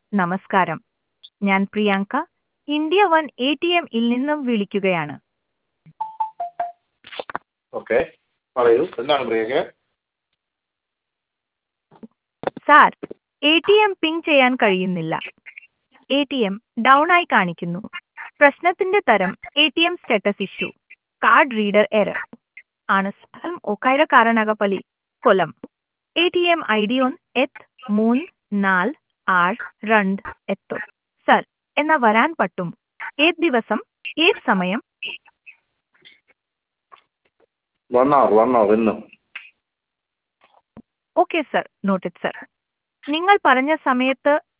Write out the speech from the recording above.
നമസ്കാരം ഞാൻ Priyanka India one A T എമ്മിൽ നിന്നും വിളിക്കുകയാണ് ഓക്കെ പറയൂ എന്താണ് Priyanka sir A T M PIN ചെയ്യാൻ കഴിയുന്നില്ല എ ടി എം ഡൗൺ ആയി കാണിക്കുന്നു പ്രശ്നത്തിന്റെ തരം A T M status issue card reader error ആണ് സ്ഥലം ഒക്കൈര കാരണകപ്പലി Kollam A T M I D ഒന്ന് എത്ത് മൂന്ന് നാല് ആറ് രണ്ട് എത്ത് സർ എന്നാ വരാൻ പറ്റും ഏത് ദിവസം ഏത് സമയം വൺ അവർ വൺ അവർ ഇന്ന് ഓക്കെ സർ നോട്ടഡ് സർ നിങ്ങൾ പറഞ്ഞ സമയത്ത്